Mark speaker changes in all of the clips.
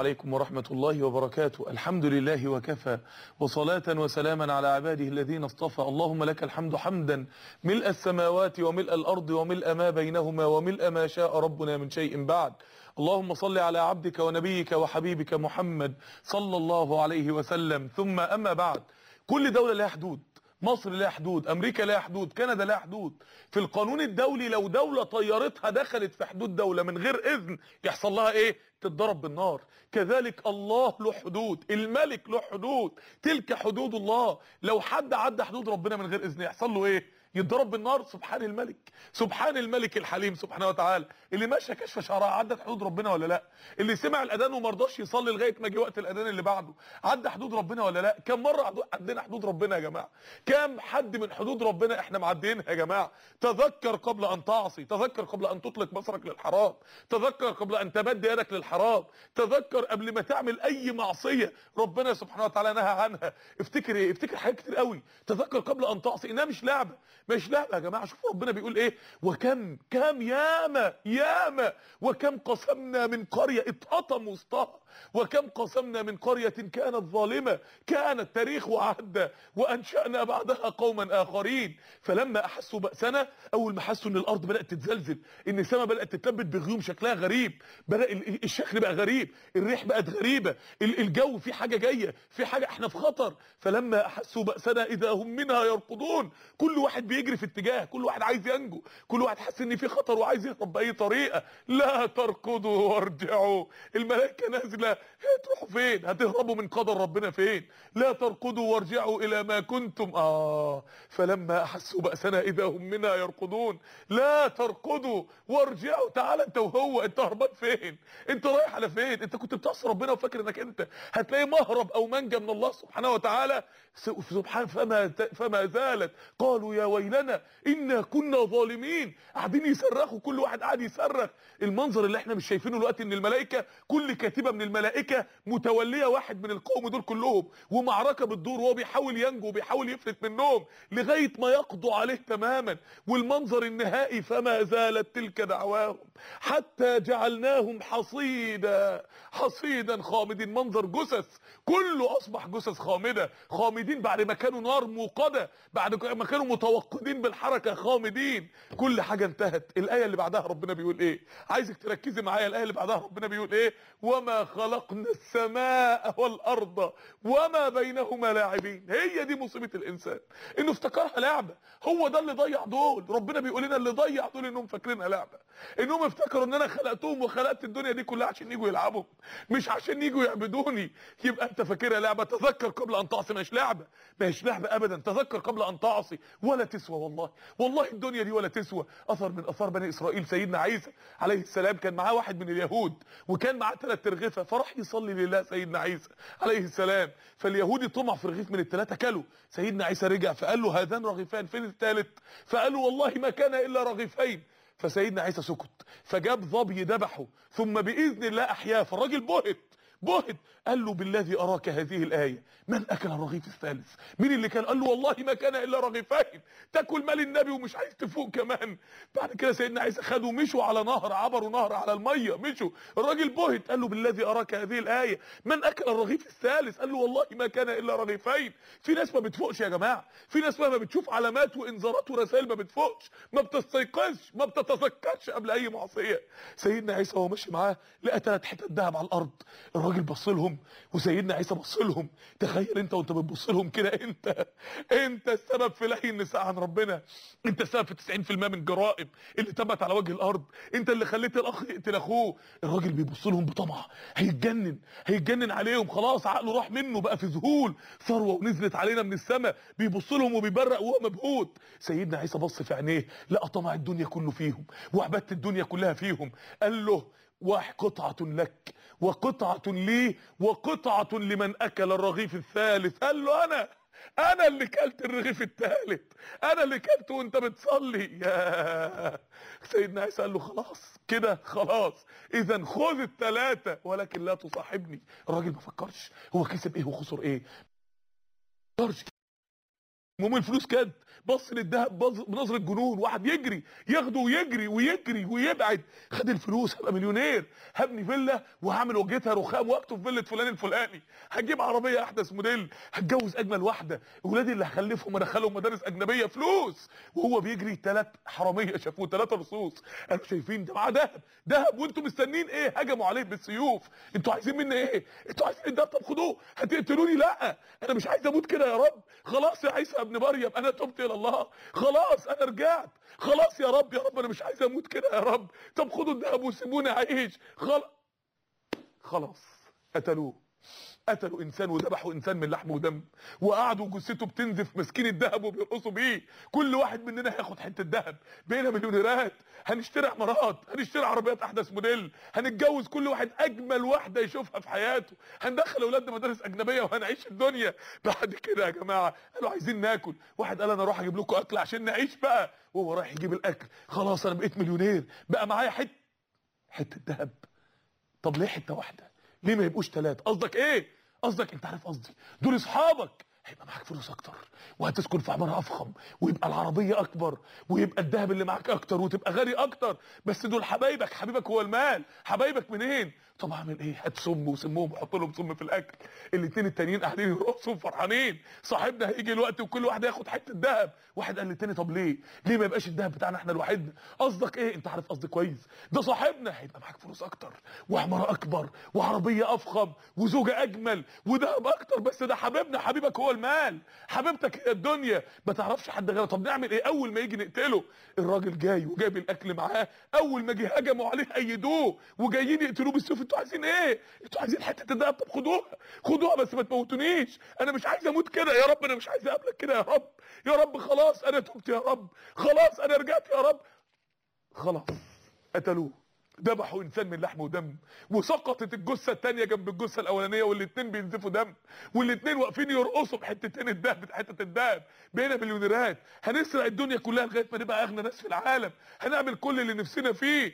Speaker 1: عليكم ورحمة الله وبركاته الحمد لله وكفى وصلاة وسلاما على عباده الذين اصطفى اللهم لك الحمد حمدا ملء السماوات وملء الأرض وملء ما بينهما وملء ما شاء ربنا من شيء بعد اللهم صل على عبدك ونبيك وحبيبك محمد صلى الله عليه وسلم ثم أما بعد كل دولة لها حدود مصر لها حدود امريكا لها حدود كندا لها حدود في القانون الدولي لو دولة طيارتها دخلت في حدود دولة من غير اذن يحصل لها ايه تتضرب بالنار كذلك الله له حدود الملك له حدود تلك حدود الله لو حد عدى حدود ربنا من غير اذن يحصل له ايه يتضرب بالنار سبحان الملك سبحان الملك الحليم سبحانه وتعالى اللي ماشى كشف شعرها عدت حدود ربنا ولا لا اللي سمع الاذان وما رضاش يصلي لغايه ما جه وقت الاذان اللي بعده عدى حدود ربنا ولا لا كم مره عدينا حدود ربنا يا جماعه كم حد من حدود ربنا احنا معديينها يا جماعه تذكر قبل ان تعصي تذكر قبل ان تطلق بصرك للحرام تذكر قبل ان تمد يدك للحرام تذكر قبل ما تعمل اي معصيه ربنا سبحانه وتعالى نهى عنها افتكر ايه افتكر حاجات كتير قوي تذكر قبل ان تعصي انها مش لعبه مش لعبه يا جماعه شوفوا ربنا بيقول ايه وكم كم ياما ياما وكم قسمنا من قريه اتقطم وسطها وكم قسمنا من قريه كانت ظالمه كانت تاريخ وعدى وانشانا بعدها قوما اخرين فلما احسوا باسنا اول ما حسوا ان الارض بدات تتزلزل ان السماء بدات تتلبد بغيوم شكلها غريب بدا الشكل بقى غريب الريح بقت غريبه الجو في حاجه جايه في حاجه احنا في خطر فلما احسوا باسنا اذا هم منها يركضون كل واحد بيجري في اتجاه كل واحد عايز ينجو كل واحد حاسس ان في خطر وعايز يهرب باي طريقه لا تركضوا وارجعوا الملائكه نازله هتروحوا فين هتهربوا من قدر ربنا فين لا تركضوا وارجعوا الى ما كنتم اه فلما احسوا باسنا اذا هم منها يركضون لا تركضوا وارجعوا تعال انت وهو انت هربان فين انت رايح على فين انت كنت بتعصي ربنا وفاكر انك انت هتلاقي مهرب او منجا من الله سبحانه وتعالى سبحان فما فما زالت قالوا يا ويلنا انا كنا ظالمين قاعدين يصرخوا كل واحد قاعد يصرخ المنظر اللي احنا مش شايفينه دلوقتي ان الملائكه كل كاتبه من الملائكه متوليه واحد من القوم دول كلهم ومعركه بتدور وهو بيحاول ينجو وبيحاول يفلت منهم لغايه ما يقضوا عليه تماما والمنظر النهائي فما زالت تلك دعواهم حتى جعلناهم حصيدا حصيدا خامدين منظر جثث كله اصبح جثث خامده خامدين بعد ما كانوا نار موقده بعد ما كانوا متوقدين بالحركه خامدين كل حاجه انتهت الايه اللي بعدها ربنا بيقول ايه عايزك تركزي معايا الايه اللي بعدها ربنا بيقول ايه وما خلقنا السماء والارض وما بينهما لاعبين هي دي مصيبه الانسان انه افتكرها لعبه هو ده اللي ضيع دول ربنا بيقول لنا اللي ضيع دول انهم فاكرينها لعبه انهم افتكروا ان انا خلقتهم وخلقت الدنيا دي كلها عشان يجوا يلعبوا مش عشان يجوا يعبدوني يبقى انت فاكرها لعبه تذكر قبل ان تعصي مش لعبه مش لعبه ابدا تذكر قبل ان تعصي ولا تسوى والله والله الدنيا دي ولا تسوى اثر من اثار بني اسرائيل سيدنا عيسى عليه السلام كان معاه واحد من اليهود وكان معاه ثلاث ترغيفه فراح يصلي لله سيدنا عيسى عليه السلام فاليهودي طمع في رغيف من الثلاثه كلوا سيدنا عيسى رجع فقال له هذان رغيفان فين الثالث فقال له والله ما كان الا رغيفين فسيدنا عيسى سكت فجاب ظبي ذبحه ثم باذن الله احياه فالراجل بهت بهت قال له بالذي اراك هذه الايه من اكل الرغيف الثالث مين اللي كان قال له والله ما كان الا رغيفين تاكل مال النبي ومش عايز تفوق كمان بعد كده سيدنا عيسى خدوا مشوا على نهر عبروا نهر على الميه مشوا الراجل بهت قال له بالذي اراك هذه الايه من اكل الرغيف الثالث قال له والله ما كان الا رغيفين في ناس ما بتفوقش يا جماعه في ناس مهما بتشوف علامات وانذارات ورسائل ما بتفوقش ما بتستيقظش ما بتتذكرش قبل اي معصيه سيدنا عيسى وهو ماشي معاه لقى ثلاث حتت ذهب على الارض الراجل بص لهم وسيدنا عيسى بص لهم تخيل انت وانت بتبص لهم كده انت انت السبب في لهي النساء عن ربنا انت السبب في 90% من الجرائم اللي تمت على وجه الارض انت اللي خليت الاخ يقتل اخوه الراجل بيبص لهم بطمع هيتجنن هيتجنن عليهم خلاص عقله راح منه بقى في ذهول ثروه ونزلت علينا من السماء بيبص لهم وبيبرق وهو مبهوت سيدنا عيسى بص في عينيه لقى طمع الدنيا كله فيهم وعباده الدنيا كلها فيهم قال له وقطعة لك وقطعة لي وقطعة لمن أكل الرغيف الثالث قال له أنا أنا اللي كلت الرغيف الثالث أنا اللي كلته وأنت بتصلي يا سيدنا عيسى قال له خلاص كده خلاص إذا خذ الثلاثة ولكن لا تصاحبني الراجل ما فكرش هو كسب إيه وخسر إيه ما فكرش المهم الفلوس كانت بص للذهب بص- بنظره جنون واحد يجري ياخده ويجري ويجري ويبعد خد الفلوس هبقى مليونير هبني فيلا وهعمل واجهتها رخام واكتب فيلا فلان الفلاني هجيب عربيه احدث موديل هتجوز اجمل واحده اولادي اللي هخلفهم ادخلهم مدارس اجنبيه فلوس وهو بيجري ثلاث حراميه شافوه ثلاثه رصوص قالوا شايفين ده معاه ذهب ذهب وانتم مستنيين ايه هجموا عليه بالسيوف انتوا عايزين مني ايه انتوا عايزين الدهب طب خدوه هتقتلوني لا انا مش عايز اموت كده يا رب خلاص يا عيسى ابن مريم انا تبت الى الله خلاص انا رجعت خلاص يا رب يا رب انا مش عايز اموت كده يا رب طب خدوا الذهب وسيبوني اعيش خلاص خلاص قتلوه قتلوا انسان وذبحوا انسان من لحم ودم وقعدوا جثته بتنزف ماسكين الذهب وبيرقصوا بيه كل واحد مننا هياخد حته ذهب بقينا مليونيرات هنشتري عمارات هنشتري عربيات احدث موديل هنتجوز كل واحد اجمل واحده يشوفها في حياته هندخل اولادنا مدارس اجنبيه وهنعيش الدنيا بعد كده يا جماعه قالوا عايزين ناكل واحد قال انا اروح اجيب لكم اكل عشان نعيش بقى وهو رايح يجيب الاكل خلاص انا بقيت مليونير بقى معايا حته حته ذهب طب ليه حته واحده ليه ما يبقوش ثلاثه قصدك ايه قصدك انت عارف قصدي دول اصحابك هيبقى معاك فلوس اكتر وهتسكن في عماره افخم ويبقى العربيه اكبر ويبقى الذهب اللي معاك اكتر وتبقى غني اكتر بس دول حبايبك حبيبك هو المال حبايبك منين طب اعمل ايه هات سم وسمهم وحط لهم سم في الاكل الاثنين التانيين قاعدين يرقصوا فرحانين صاحبنا هيجي الوقت وكل واحد ياخد حته ذهب واحد قال للتاني طب ليه ليه ما يبقاش الذهب بتاعنا احنا لوحدنا قصدك ايه انت عارف قصدي كويس ده صاحبنا هيبقى معاك فلوس اكتر وعماره اكبر وعربيه افخم وزوجه اجمل وذهب اكتر بس ده حبيبنا حبيبك هو المال حبيبتك هي الدنيا ما تعرفش حد غيره طب نعمل ايه اول ما يجي نقتله الراجل جاي وجايب الاكل معاه اول ما جه هجموا عليه ايدوه وجايين يقتلوه بالسيوف انتوا عايزين ايه انتوا عايزين حته الدهب طب خدوها خدوها بس ما تموتونيش انا مش عايز اموت كده يا رب انا مش عايز اقابلك كده يا رب يا رب خلاص انا تبت يا رب خلاص انا رجعت يا رب خلاص قتلوه ذبحوا انسان من لحم ودم وسقطت الجثه الثانيه جنب الجثه الاولانيه والاثنين بينزفوا دم والاثنين واقفين يرقصوا بحتتين الدهب حته الدهب بقينا مليونيرات هنسرق الدنيا كلها لغايه ما نبقى اغنى ناس في العالم هنعمل كل اللي نفسنا فيه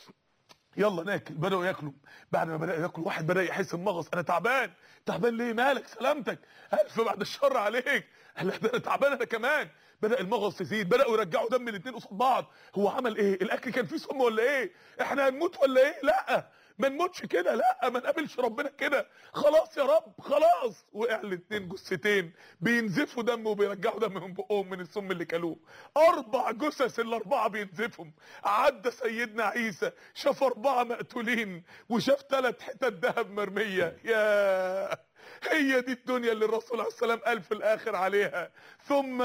Speaker 1: يلا ناكل بداوا ياكلوا بعد ما بداوا ياكلوا واحد بدا يحس بمغص انا تعبان تعبان ليه مالك سلامتك الف بعد الشر عليك قال له ده انا تعبان انا كمان بدا المغص يزيد بداوا يرجعوا دم الاثنين قصاد بعض هو عمل ايه الاكل كان فيه سم ولا ايه احنا هنموت ولا ايه لا ما نموتش كده لا ما نقابلش ربنا كده خلاص يا رب خلاص وقع الاثنين جثتين بينزفوا دم وبيرجعوا دم من بقهم من السم اللي كلوه اربع جثث الاربعه بينزفهم عدى سيدنا عيسى شاف اربعه مقتولين وشاف ثلاث حتت ذهب مرميه يا هي دي الدنيا اللي الرسول عليه السلام قال في الاخر عليها ثم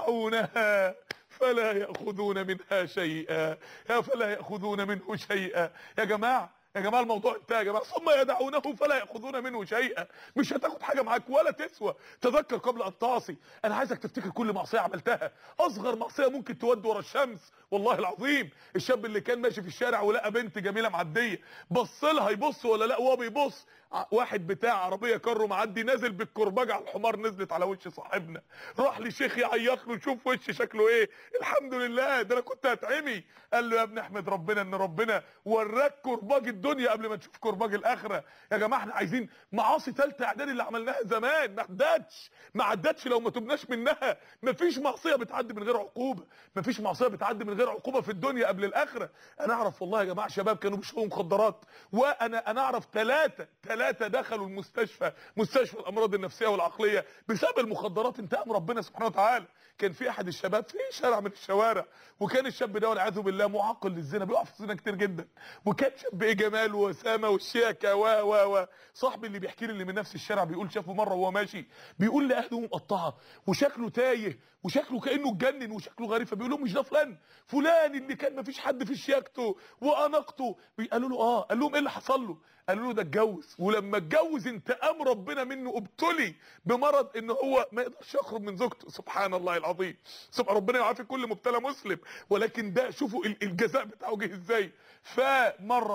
Speaker 1: يدعونها فلا ياخذون منها شيئا يا فلا ياخذون منه شيئا يا جماعه يا جماعه الموضوع انتهى يا جماعه ثم يدعونه فلا ياخذون منه شيئا مش هتاخد حاجه معاك ولا تسوى تذكر قبل ان تعصي انا عايزك تفتكر كل معصيه عملتها اصغر معصيه ممكن تودي ورا الشمس والله العظيم الشاب اللي كان ماشي في الشارع ولقى بنت جميله معديه بص لها يبص ولا لا وهو بيبص ع- واحد بتاع عربيه كارو معدي نازل بالكرباج على الحمار نزلت على وش صاحبنا راح لشيخ يعيط له شوف وش شكله ايه الحمد لله ده انا كنت هتعمي قال له يا ابني احمد ربنا ان ربنا وراك كرباج الدنيا قبل ما تشوف كرباج الاخره يا جماعه احنا عايزين معاصي ثالثه اعدادي اللي عملناها زمان ما عدتش ما عدتش لو ما تبناش منها مفيش معصيه بتعدي من غير عقوبه مفيش معصيه بتعدي من غير عقوبه في الدنيا قبل الاخره انا اعرف والله يا جماعه شباب كانوا بيشربوا مخدرات وانا انا اعرف ثلاثه ثلاثه دخلوا المستشفى مستشفى الامراض النفسيه والعقليه بسبب المخدرات انتقام ربنا سبحانه وتعالى كان في احد الشباب في شارع من الشوارع وكان الشاب ده والعياذ بالله معقل للزنا بيقع في الزنا كتير جدا وكان شاب ايه جمال وسامه والشياكه و و و صاحبي اللي بيحكي لي اللي من نفس الشارع بيقول شافه مره وهو ماشي بيقول لي اهله مقطعه وشكله تايه وشكله كانه اتجنن وشكله غريب فبيقول لهم مش ده فلان فلان اللي كان مفيش حد في شياكته واناقته قالوا له اه قال لهم ايه اللي حصل له قالوا له ده اتجوز ولما اتجوز انتقام ربنا منه ابتلي بمرض ان هو ما يقدرش يخرج من زوجته سبحان الله العظيم سبحان ربنا يعافي كل مبتلى مسلم ولكن ده شوفوا ال- الجزاء بتاعه جه ازاي فمره داخل على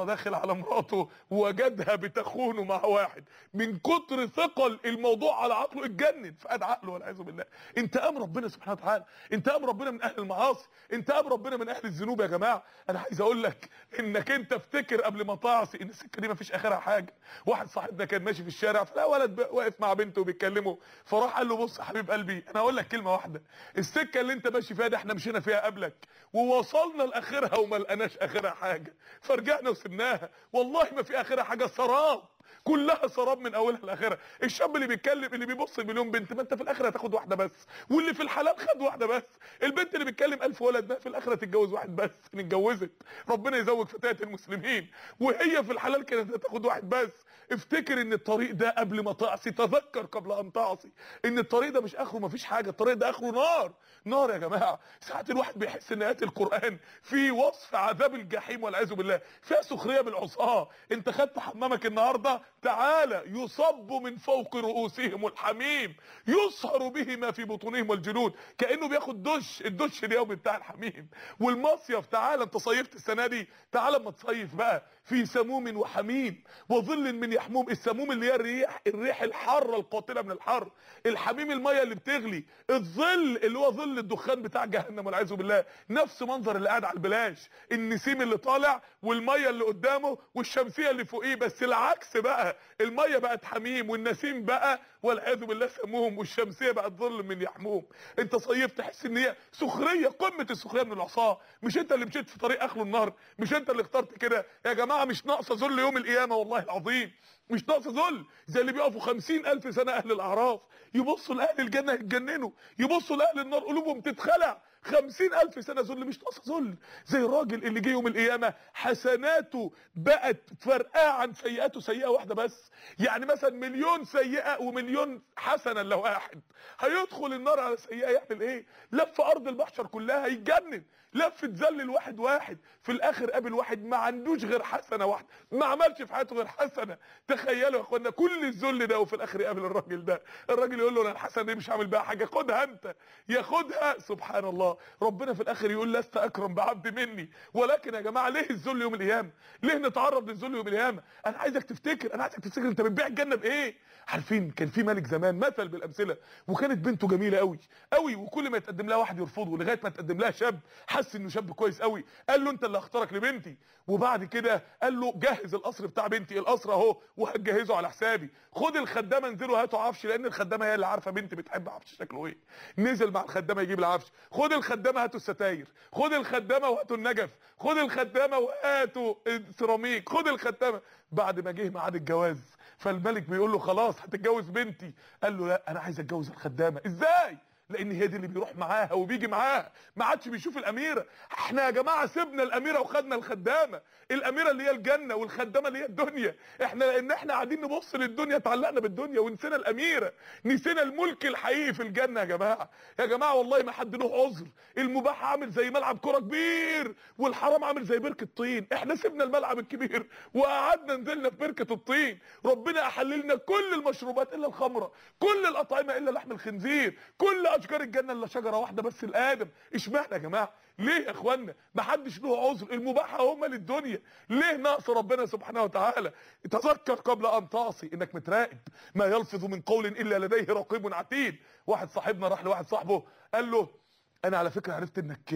Speaker 1: على مراته وجدها بتخونه مع واحد من كتر ثقل الموضوع على عقله اتجنن فقد عقله والعياذ بالله انتقام ربنا سبحانه وتعالى انتقام ربنا من اهل المعاصي انتقام ربنا من اهل الذنوب يا جماعه انا عايز اقول لك انك انت افتكر قبل ما تعصي ان السكه دي ما فيش اخرها حاجه واحد صاحبنا كان ماشي في الشارع فلا ولد واقف مع بنته وبيتكلموا فراح قال له بص يا حبيب قلبي انا هقول لك كلمه واحده السكه اللي انت ماشي فيها دي احنا مشينا فيها قبلك ووصلنا لاخرها وما لقناش اخرها حاجه فرجعنا وسبناها والله ما في اخرها حاجه سراب كلها سراب من اولها لاخرها الشاب اللي بيتكلم اللي بيبص مليون بنت ما انت في الاخره هتاخد واحده بس واللي في الحلال خد واحده بس البنت اللي بيتكلم ألف ولد ما في الاخره تتجوز واحد بس ان اتجوزت ربنا يزوج فتاه المسلمين وهي في الحلال كانت هتاخد واحد بس افتكر ان الطريق ده قبل ما تعصي تذكر قبل ان تعصي ان الطريق ده مش اخره مفيش حاجه الطريق ده اخره نار نار يا جماعه ساعات الواحد بيحس ان ايات القران في وصف عذاب الجحيم والعياذ بالله فيها سخريه بالعصاه انت خدت حمامك النهارده تعالى يصب من فوق رؤوسهم الحميم يصهر به ما في بطونهم والجلود كانه بياخد دش الدش اليومي بتاع الحميم والمصيف تعالى انت صيفت السنه دي تعالى اما تصيف بقى في سموم وحميم وظل من يحموم السموم اللي هي الريح الريح الحاره القاتله من الحر الحميم الميه اللي بتغلي الظل اللي هو ظل الدخان بتاع جهنم والعياذ بالله نفس منظر اللي قاعد على البلاش النسيم اللي طالع والميه اللي قدامه والشمسيه اللي فوقيه بس العكس بقى الميه بقت حميم والنسيم بقى والعياذ بالله سموم والشمسيه بقت ظل من يحموم انت صيفت تحس ان هي سخريه قمه السخريه من العصاه مش انت اللي مشيت في طريق اخره النار مش انت اللي اخترت كده يا جماعه مش ناقصه ذل يوم القيامه والله العظيم مش ناقصه ذل زي اللي بيقفوا خمسين الف سنه اهل الاعراف يبصوا لاهل الجنه يتجننوا يبصوا لاهل النار قلوبهم تتخلع خمسين ألف سنة ذل مش ناقصة ذل زي الراجل اللي جه يوم القيامة حسناته بقت فرقاه عن سيئاته سيئة واحدة بس يعني مثلا مليون سيئة ومليون حسنة لو واحد هيدخل النار على سيئة يعمل ايه لف أرض المحشر كلها هيتجنن لف تذلل واحد واحد في الآخر قابل واحد ما عندوش غير حسنة واحدة ما عملش في حياته غير حسنة تخيلوا يا اخوانا كل الذل ده وفي الآخر يقابل الراجل ده الراجل يقول له انا الحسنة دي مش هعمل بيها حاجة خدها انت ياخدها سبحان الله ربنا في الاخر يقول لست اكرم بعبد مني ولكن يا جماعه ليه الذل يوم القيامه ليه نتعرض للذل يوم القيامه انا عايزك تفتكر انا عايزك تفتكر انت بتبيع الجنه بايه عارفين كان في ملك زمان مثل بالامثله وكانت بنته جميله قوي قوي وكل ما يتقدم لها واحد يرفضه لغايه ما تقدم لها شاب حس انه شاب كويس قوي قال له انت اللي هختارك لبنتي وبعد كده قال له جهز القصر بتاع بنتي القصر اهو وهتجهزه على حسابي خد الخدامه انزلوا هاتوا عفش لان الخدامه هي اللي عارفه بنتي بتحب عفش شكله ايه نزل مع الخدامه يجيب العفش خد الخدامه هاتوا الستاير خد الخدامه وهاتوا النجف خد الخدامه وهاتوا السيراميك خد الخدامه بعد ما جه ميعاد الجواز فالملك بيقول له خلاص هتتجوز بنتي قال له لا انا عايز اتجوز الخدامه ازاي لان هي دي اللي بيروح معاها وبيجي معاها ما عادش بيشوف الاميره احنا يا جماعه سيبنا الاميره وخدنا الخدامه الاميره اللي هي الجنه والخدامه اللي هي الدنيا احنا لان احنا قاعدين نبص للدنيا اتعلقنا بالدنيا ونسينا الاميره نسينا الملك الحقيقي في الجنه يا جماعه يا جماعه والله ما حد له عذر المباح عامل زي ملعب كره كبير والحرام عامل زي بركه طين احنا سيبنا الملعب الكبير وقعدنا نزلنا في بركه الطين ربنا احللنا كل المشروبات الا الخمره كل الاطعمه الا لحم الخنزير كل اشجار الجنه الا شجره واحده بس لادم اشمعنى يا جماعه ليه يا اخوانا ما حدش له عذر المباح هم للدنيا ليه نقص ربنا سبحانه وتعالى تذكر قبل ان تعصي انك متراقب ما يلفظ من قول الا لديه رقيب عتيد واحد صاحبنا راح لواحد صاحبه قال له انا على فكره عرفت انك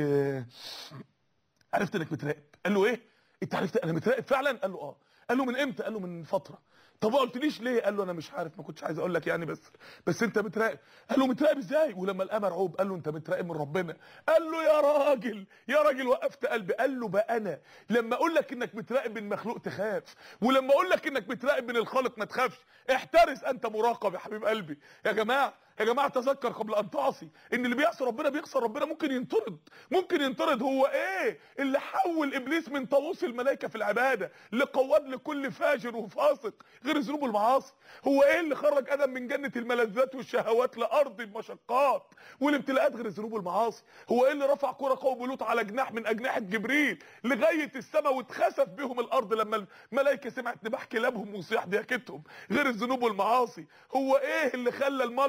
Speaker 1: عرفت انك متراقب قال له ايه انت عرفت انا متراقب فعلا قال له اه قال له من امتى قال له من فتره طب ما قلتليش ليه قال له انا مش عارف ما كنتش عايز اقول لك يعني بس بس انت متراقب قال له متراقب ازاي ولما لقاه مرعوب قال له انت متراقب من ربنا قال له يا راجل يا راجل وقفت قلبي قال له بقى انا لما اقول لك انك متراقب من مخلوق تخاف ولما اقول لك انك متراقب من الخالق ما تخافش احترس انت مراقب يا حبيب قلبي يا جماعه يا جماعه تذكر قبل ان تعصي ان اللي بيعصي ربنا بيخسر ربنا ممكن ينطرد ممكن ينطرد هو ايه اللي حول ابليس من طاووس الملائكه في العباده لقواد لكل فاجر وفاسق غير ذنوب المعاصي هو ايه اللي خرج ادم من جنه الملذات والشهوات لارض المشقات والابتلاءات غير ذنوب المعاصي هو ايه اللي رفع كره قوم لوط على جناح من اجنحه جبريل لغايه السماء واتخسف بهم الارض لما الملائكه سمعت نباح كلابهم وصياح ضحكتهم غير الذنوب والمعاصي هو ايه اللي خلى المالتي مليون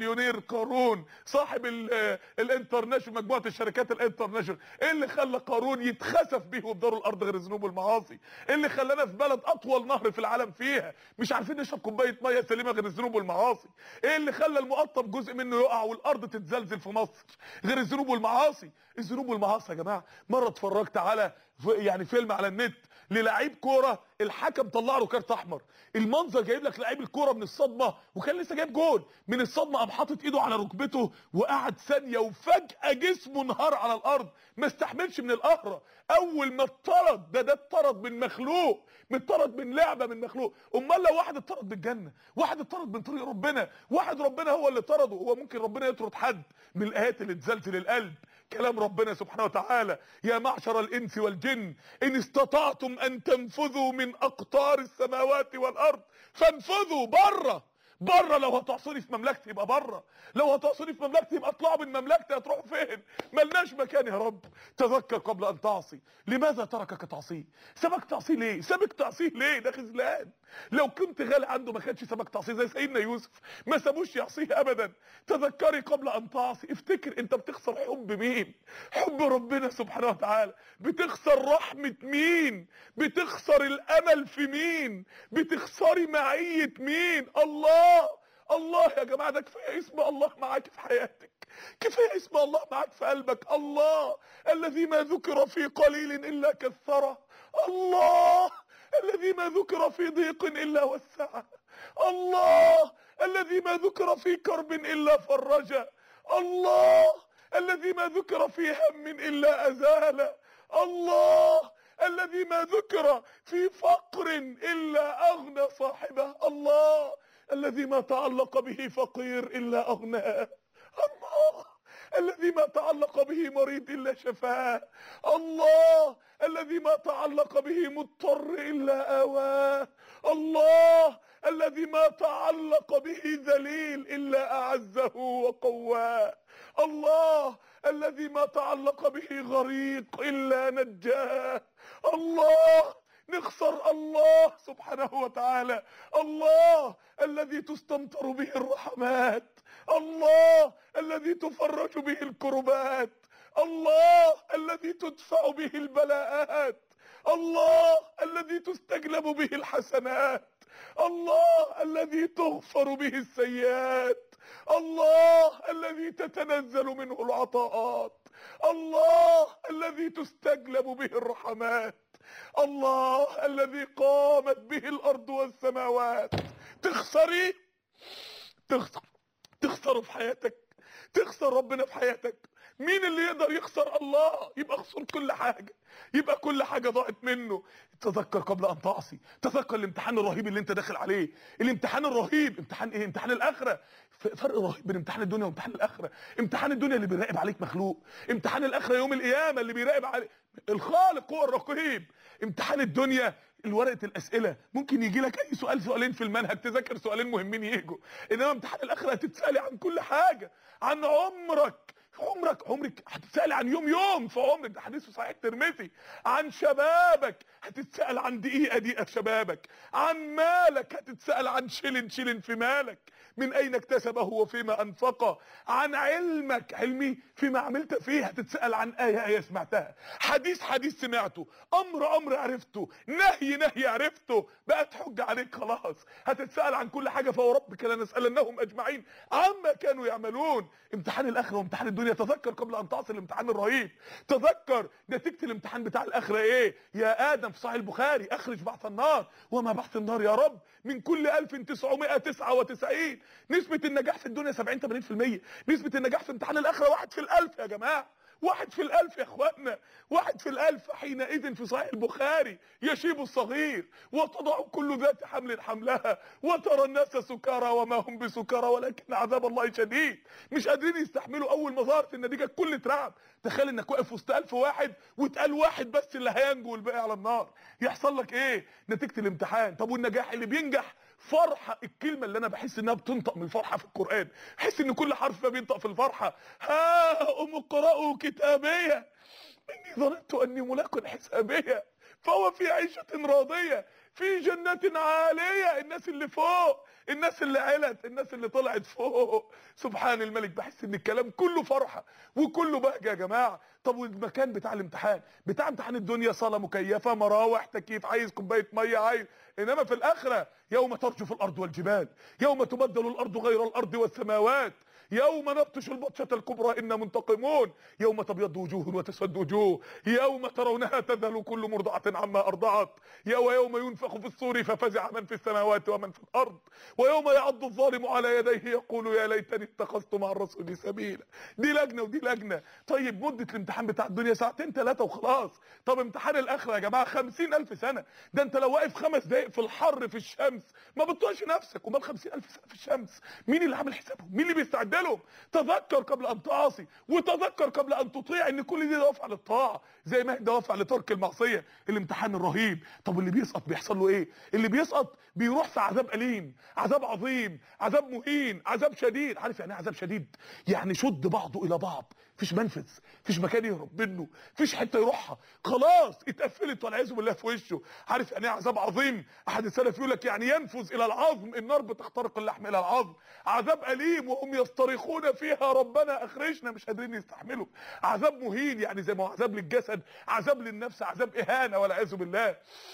Speaker 1: المليونير قارون صاحب ال- الانترناشونال مجموعه الشركات الانترناشونال ايه اللي خلى قارون يتخسف بيه وبدار الارض غير الذنوب والمعاصي ايه اللي خلانا في بلد اطول نهر في العالم فيها مش عارفين نشرب كوبايه ميه سليمه غير الذنوب والمعاصي ايه اللي خلى المقطم جزء منه يقع والارض تتزلزل في مصر غير الذنوب والمعاصي الذنوب والمعاصي يا جماعه مره اتفرجت على ف- يعني فيلم على النت للعيب كوره الحكم طلع له كارت احمر المنظر جايب لك لعيب الكوره من الصدمه وكان لسه جايب جول من الصدمه قام حاطط ايده على ركبته وقعد ثانيه وفجاه جسمه انهار على الارض ما استحملش من القهره اول ما اتطرد ده ده اتطرد من مخلوق متطرد من لعبه من مخلوق امال لو واحد اتطرد بالجنه واحد اتطرد من طريق ربنا واحد ربنا هو اللي طرده هو ممكن ربنا يطرد حد من الايات اللي تزلزل القلب كلام ربنا سبحانه وتعالى يا معشر الانس والجن ان استطعتم ان تنفذوا من اقطار السماوات والارض فانفذوا بره بره لو هتعصوني في مملكتي يبقى بره لو هتعصوني في مملكتي يبقى اطلعوا من مملكتي هتروحوا فين ملناش مكان يا رب تذكر قبل ان تعصي لماذا تركك تعصيه سابك تعصيه ليه سابك تعصيه ليه ده خذلان لو كنت غالي عنده ما كانش سابك تعصيه زي سيدنا يوسف ما سابوش يعصيه ابدا تذكري قبل ان تعصي افتكر انت بتخسر حب مين حب ربنا سبحانه وتعالى بتخسر رحمة مين بتخسر الامل في مين بتخسري معية مين الله الله يا جماعة ده كفاية اسم الله معاك في حياتك كفاية اسم الله معاك في قلبك الله الذي ما ذكر في قليل الا كثره الله الذي ما ذكر في ضيق الا وسعه الله الذي ما ذكر في كرب الا فرجه الله الذي ما ذكر في هم الا ازاله الله الذي ما ذكر في فقر الا اغنى صاحبه الله الذي ما تعلق به فقير الا اغناه الله الذي ما تعلق به مريض الا شفاه الله الذي ما تعلق به مضطر الا اواه الله الذي ما تعلق به ذليل الا اعزه وقواه الله الذي ما تعلق به غريق الا نجاه الله نخسر الله سبحانه وتعالى الله الذي تستمطر به الرحمات الله الذي تفرج به الكربات الله الذي تدفع به البلاءات الله الذي تستجلب به الحسنات الله الذي تغفر به السيئات الله الذي تتنزل منه العطاءات الله الذي تستجلب به الرحمات الله الذي قامت به الارض والسماوات تخسري تخسر تخسره في حياتك تخسر ربنا في حياتك مين اللي يقدر يخسر الله يبقى خسر كل حاجة يبقى كل حاجة ضاعت منه تذكر قبل ان تعصي تذكر الامتحان الرهيب اللي انت داخل عليه الامتحان الرهيب امتحان ايه امتحان الاخرة ف- فرق رهيب بين امتحان الدنيا وامتحان الاخرة امتحان الدنيا اللي بيراقب عليك مخلوق امتحان الاخرة يوم القيامة اللي بيراقب عليك الخالق هو الرقيب امتحان الدنيا الورقة الاسئلة ممكن يجي لك اي سؤال سؤالين في المنهج تذاكر سؤالين مهمين يجوا انما امتحان الاخرة هتتسألي عن كل حاجة عن عمرك عمرك عمرك هتتسأل عن يوم يوم في عمرك ده حديث في صحيح الترمذي عن شبابك هتتسأل عن دقيقة دقيقة في شبابك عن مالك هتتسأل عن شلن شلن في مالك من أين اكتسبه وفيما أنفقه عن علمك علمي فيما عملت فيه هتتسأل عن آية آية سمعتها حديث حديث سمعته أمر أمر عرفته نهي نهي عرفته بقت حجة عليك خلاص هتتسأل عن كل حاجة فوربك لنسألنهم أجمعين عما كانوا يعملون امتحان الآخرة وامتحان الدنيا تذكر قبل أن تعصي الامتحان الرهيب تذكر نتيجة الامتحان بتاع الآخرة إيه يا آدم في صحيح البخاري أخرج بعث النار وما بعث النار يا رب من كل 1999 نسبة النجاح في الدنيا 70 80% نسبة النجاح في امتحان الآخرة واحد في الألف يا جماعة واحد في الألف يا اخوانا واحد في الألف حينئذ في صحيح البخاري يشيب الصغير وتضع كل ذات حمل حملها وترى الناس سكارى وما هم بسكارى ولكن عذاب الله شديد مش قادرين يستحملوا أول ما ظهرت النتيجة الكل اترعب تخيل انك واقف وسط ألف واحد واتقال واحد بس اللي هينجو والباقي على النار يحصل لك ايه نتيجة الامتحان طب والنجاح اللي بينجح فرحة الكلمة اللي انا بحس انها بتنطق من الفرحة في القرآن بحس ان كل حرف فيها بينطق في الفرحة ها ام اقرأوا كتابية اني ظننت اني ملاق حسابية فهو في عيشة راضية في جنات عاليه الناس اللي فوق الناس اللي علت الناس اللي طلعت فوق سبحان الملك بحس ان الكلام كله فرحه وكله بهجه يا جماعه طب والمكان بتاع الامتحان بتاع امتحان الدنيا صاله مكيفه مراوح تكييف عايز كوبايه ميه عايز انما في الاخره يوم ترجف الارض والجبال يوم تبدل الارض غير الارض والسماوات يوم نبطش البطشة الكبرى إنا منتقمون يوم تبيض وجوه وتسود وجوه يوم ترونها تذهل كل مرضعة عما أرضعت ويوم ينفخ في الصور ففزع من في السماوات ومن في الأرض ويوم يعض الظالم على يديه يقول يا ليتني اتخذت مع الرسول سبيلا دي لجنة ودي لجنة طيب مدة الامتحان بتاع الدنيا ساعتين ثلاثة وخلاص طب امتحان الآخرة يا جماعة خمسين ألف سنة ده أنت لو واقف خمس دقايق في الحر في الشمس ما بتطوعش نفسك ومال خمسين ألف سنة في الشمس مين اللي عامل حسابهم مين اللي بيستعد لهم تذكر قبل ان تعاصي وتذكر قبل ان تطيع ان كل دي دوافع للطاعه زي ما هي دوافع لترك المعصيه الامتحان الرهيب طب واللي بيسقط بيحصل له ايه اللي بيسقط بيروح في عذاب اليم عذاب عظيم عذاب مهين عذاب شديد عارف يعني ايه عذاب شديد يعني شد بعضه الى بعض مفيش منفذ مفيش مكان يهرب منه مفيش حته يروحها خلاص اتقفلت والعياذ بالله في وشه عارف يعني ايه عذاب عظيم احد السلف يقول لك يعني ينفذ الى العظم النار بتخترق اللحم الى العظم عذاب اليم وهم يصطرخون فيها ربنا اخرجنا مش قادرين يستحملوا عذاب مهين يعني زي ما هو عذاب للجسد عذاب للنفس عذاب اهانه والعياذ بالله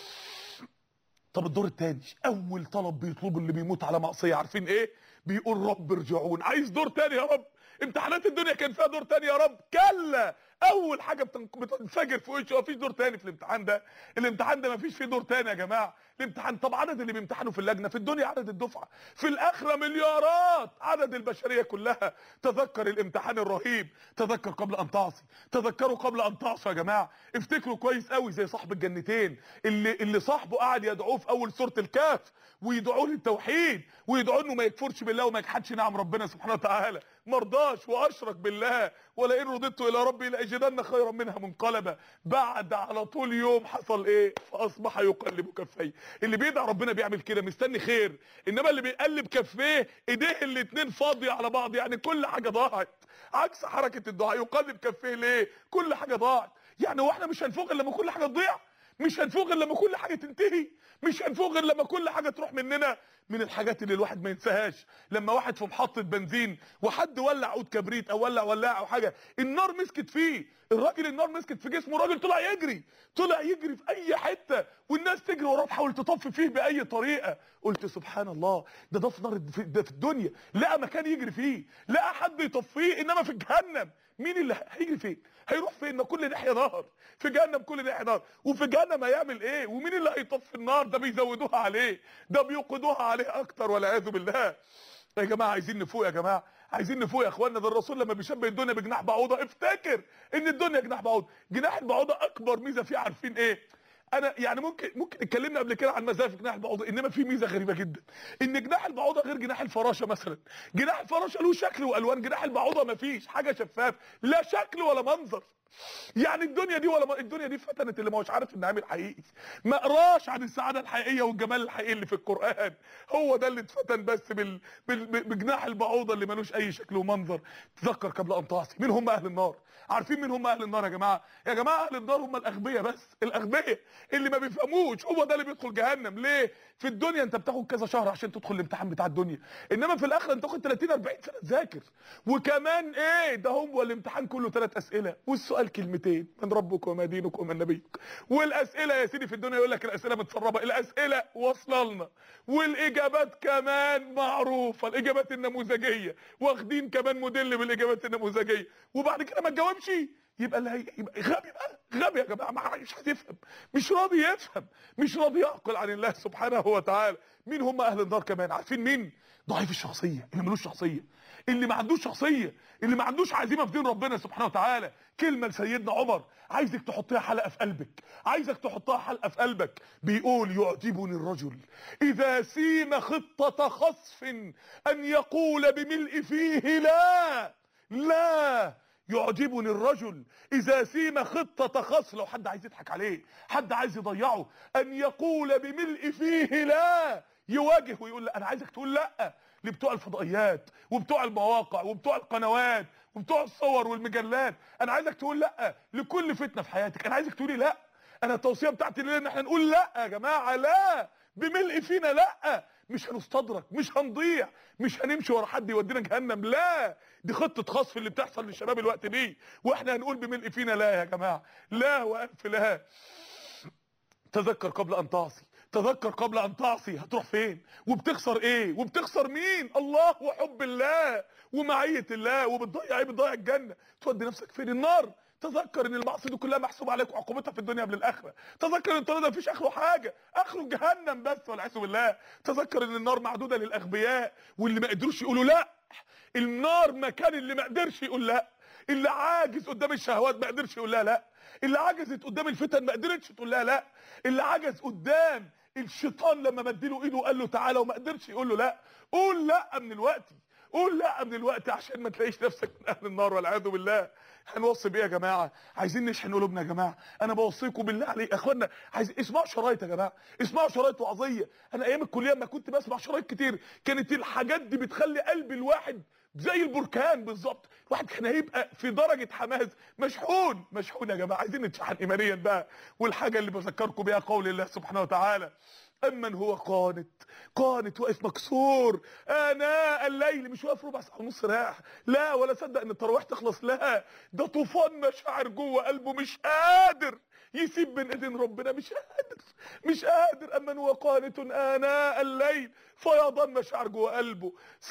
Speaker 1: طب الدور الثاني اول طلب بيطلبه اللي بيموت على معصيه عارفين ايه بيقول رب ارجعون عايز دور تاني يا رب امتحانات الدنيا كان فيها دور تاني يا رب كلا اول حاجه بتنفجر في وشه مفيش دور تاني في الامتحان ده الامتحان ده مفيش فيه دور تاني يا جماعه الامتحان طب عدد اللي بيمتحنوا في اللجنه في الدنيا عدد الدفعه في الاخره مليارات عدد البشريه كلها تذكر الامتحان الرهيب تذكر قبل ان تعصي تذكروا قبل ان تعصوا يا جماعه افتكروا كويس قوي زي صاحب الجنتين اللي اللي صاحبه قاعد يدعوه في اول سوره الكهف ويدعوه للتوحيد ويدعوه انه ما يكفرش بالله وما يجحدش نعم ربنا سبحانه وتعالى مرضاش واشرك بالله ولئن رددت الى ربي لاجدن خيرا منها منقلبا بعد على طول يوم حصل ايه فاصبح يقلب كفيه اللي بيدعي ربنا بيعمل كده مستني خير انما اللي بيقلب كفيه ايديه الاتنين فاضيه على بعض يعني كل حاجه ضاعت عكس حركه الدعاء يقلب كفيه ليه كل حاجه ضاعت يعني هو احنا مش هنفوق الا لما كل حاجه تضيع مش هنفوق الا لما كل حاجه تنتهي مش هنفوق الا لما كل حاجه تروح مننا من الحاجات اللي الواحد ما ينساهاش لما واحد في محطه بنزين وحد ولع عود كبريت او ولع ولاعه او حاجه النار مسكت فيه الراجل النار مسكت في جسمه الراجل طلع يجري طلع يجري في اي حته والناس تجري وراه تحاول تطفي فيه باي طريقه قلت سبحان الله ده ده في نار في, ده في الدنيا لقى مكان يجري فيه لقى حد يطفيه انما في جهنم مين اللي هيجري فين هيروح فين ما كل ناحيه نار في جهنم كل ناحيه نار وفي جهنم هيعمل ايه ومين اللي هيطفي النار ده بيزودوها عليه ده بيوقدوها عليه اكتر والعياذ بالله يا جماعه عايزين نفوق يا جماعه عايزين نفوق يا اخوانا ده الرسول لما بيشبه الدنيا بجناح بعوضه افتكر ان الدنيا جناح بعوضه جناح البعوضه اكبر ميزه فيه عارفين ايه انا يعني ممكن ممكن اتكلمنا قبل كده عن مزايا في جناح البعوضه انما في ميزه غريبه جدا ان جناح البعوضه غير جناح الفراشه مثلا جناح الفراشه له شكل والوان جناح البعوضه مفيش حاجه شفاف لا شكل ولا منظر يعني الدنيا دي ولا ما الدنيا دي فتنت اللي ما هوش عارف النعيم الحقيقي ما قراش عن السعاده الحقيقيه والجمال الحقيقي اللي في القران هو ده اللي اتفتن بس بال... بال... بجناح البعوضه اللي ملوش اي شكل ومنظر تذكر قبل ان تعصي مين هم اهل النار عارفين مين هم اهل النار يا جماعه يا جماعه اهل النار هم الاغبياء بس الاغبياء اللي ما بيفهموش هو ده اللي بيدخل جهنم ليه في الدنيا انت بتاخد كذا شهر عشان تدخل الامتحان بتاع الدنيا انما في الاخره انت تاخد 30 40 سنه تذاكر وكمان ايه ده هو الامتحان كله ثلاث اسئله والسؤال كلمتين من ربك وما دينك ومن نبيك والاسئله يا سيدي في الدنيا يقول لك الاسئله متسربه الاسئله واصله لنا والاجابات كمان معروفه الاجابات النموذجيه واخدين كمان موديل بالاجابات النموذجيه وبعد كده ما تجاوبش يبقى اللي هي يبقى غبي بقى غبي يا جماعه مش هتفهم مش راضي يفهم مش راضي يعقل عن الله سبحانه وتعالى مين هم اهل النار كمان عارفين مين ضعيف الشخصيه اللي ملوش شخصيه اللي ما عندوش شخصيه اللي ما عندوش عزيمه في دين ربنا سبحانه وتعالى كلمه لسيدنا عمر عايزك تحطيها حلقه في قلبك عايزك تحطها حلقه في قلبك بيقول يعجبني الرجل اذا سيم خطه خصف ان يقول بملء فيه لا لا يعجبني الرجل اذا سيم خطة خص لو حد عايز يضحك عليه حد عايز يضيعه ان يقول بملء فيه لا يواجه ويقول لا انا عايزك تقول لا لبتوع الفضائيات وبتوع المواقع وبتوع القنوات وبتوع الصور والمجلات انا عايزك تقول لا لكل فتنة في حياتك انا عايزك تقولي لا انا التوصيه بتاعتي ليه ان احنا نقول لا يا جماعه لا بملء فينا لا مش هنستدرك مش هنضيع مش هنمشي ورا حد يودينا جهنم لا دي خطه خصف اللي بتحصل للشباب الوقت دي واحنا هنقول بملء فينا لا يا جماعه لا والف لا تذكر قبل ان تعصي تذكر قبل ان تعصي هتروح فين وبتخسر ايه وبتخسر مين الله وحب الله ومعيه الله وبتضيع ايه بتضيع الجنه تودي نفسك فين النار تذكر ان المعصيه دي كلها محسوبه عليك وعقوبتها في الدنيا قبل الاخره تذكر ان الطريق ده مفيش اخره حاجه اخره جهنم بس والعياذ بالله تذكر ان النار معدوده للاغبياء واللي ما قدروش يقولوا لا النار مكان اللي ما قدرش يقول لا اللي عاجز قدام الشهوات ما قدرش يقول لها لا اللي عجزت قدام الفتن ما قدرتش تقول لها لا اللي عجز قدام الشيطان لما مديله ايده وقال له تعالى وما قدرش يقول له لا قول لا من الوقت قول لا من الوقت عشان ما تلاقيش نفسك من اهل النار والعياذ بالله هنوصي بايه يا جماعه عايزين نشحن قلوبنا يا جماعه انا بوصيكم بالله عليك يا اخوانا عايز اسمعوا شرايط يا جماعه اسمعوا شرايط وعظيه انا ايام الكليه لما كنت بسمع شرايط كتير كانت الحاجات دي بتخلي قلب الواحد زي البركان بالظبط الواحد كان هيبقى في درجه حماس مشحون مشحون يا جماعه عايزين نتشحن ايمانيا بقى والحاجه اللي بذكركم بيها قول الله سبحانه وتعالى امن هو قانت قانت واقف مكسور اناء الليل مش واقف ربع ساعه ونص رايح لا ولا صدق ان التراويح تخلص لا ده طوفان مشاعر جوه قلبه مش قادر يسيب بين ايدين ربنا مش قادر مش قادر امن هو قانت اناء الليل فيضان مشاعر جوه قلبه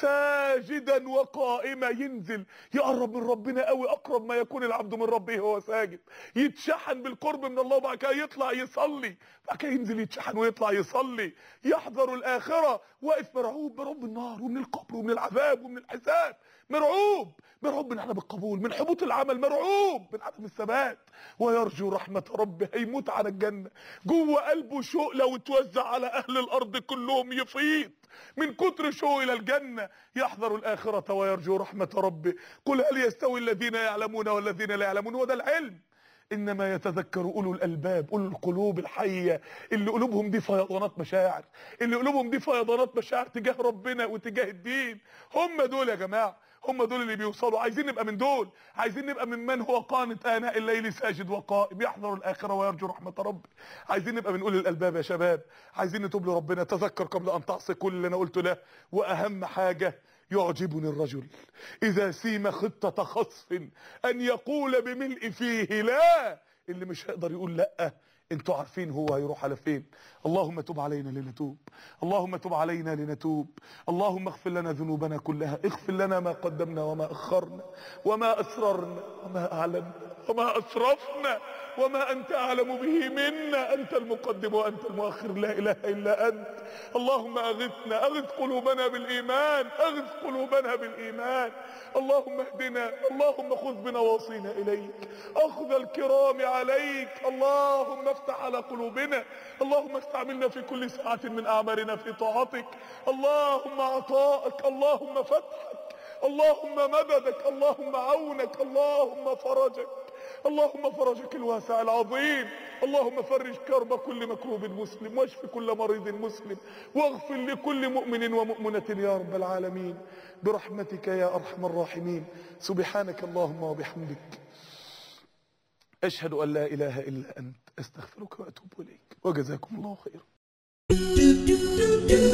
Speaker 1: ساجدا وقائما ينزل يقرب من ربنا قوي اقرب ما يكون العبد من ربه وهو ساجد يتشحن بالقرب من الله وبعد كده يطلع يصلي بعد كده ينزل يتشحن ويطلع يصلي يحذر الاخره واقف مرعوب مرعوب من النار ومن القبر ومن العذاب ومن الحساب مرعوب مرعوب من عدم القبول من حبوط العمل مرعوب من عدم الثبات ويرجو رحمة ربه هيموت على الجنة جوه قلبه شوق لو اتوزع على أهل الأرض كلهم يفيض من كتر شوق إلى الجنة يحذر الآخرة ويرجو رحمة ربه قل هل يستوي الذين يعلمون والذين لا يعلمون وده العلم انما يتذكر اولو الالباب اولو القلوب الحيه اللي قلوبهم دي فيضانات مشاعر اللي قلوبهم دي فيضانات مشاعر تجاه ربنا وتجاه الدين هم دول يا جماعه هم دول اللي بيوصلوا عايزين نبقى من دول عايزين نبقى ممن هو قانت اناء الليل ساجد وقائم يحذر الاخره ويرجو رحمه ربه عايزين نبقى من اولي الالباب يا شباب عايزين نتوب لربنا تذكر قبل ان تعصي كل اللي انا قلته ده واهم حاجه يعجبني الرجل إذا سيم خطة خصف أن يقول بملء فيه لا اللي مش هيقدر يقول لأ انتوا عارفين هو هيروح على فين اللهم تب علينا لنتوب اللهم تب علينا لنتوب اللهم اغفر لنا ذنوبنا كلها اغفر لنا ما قدمنا وما أخرنا وما أسررنا وما أعلنا وما أسرفنا وما أنت أعلم به منا أنت المقدم وأنت المؤخر لا إله إلا أنت اللهم أغثنا أغث قلوبنا بالإيمان أغث قلوبنا بالإيمان اللهم اهدنا اللهم خذ بنواصينا إليك أخذ الكرام عليك اللهم افتح على قلوبنا اللهم استعملنا في كل ساعة من أعمارنا في طاعتك اللهم عطائك اللهم فتحك اللهم مددك اللهم عونك اللهم فرجك اللهم فرجك الواسع العظيم اللهم فرج كرب كل مكروب مسلم واشف كل مريض مسلم واغفر لكل مؤمن ومؤمنة يا رب العالمين برحمتك يا أرحم الراحمين سبحانك اللهم وبحمدك أشهد أن لا إله إلا أنت أستغفرك وأتوب إليك وجزاكم الله خيرا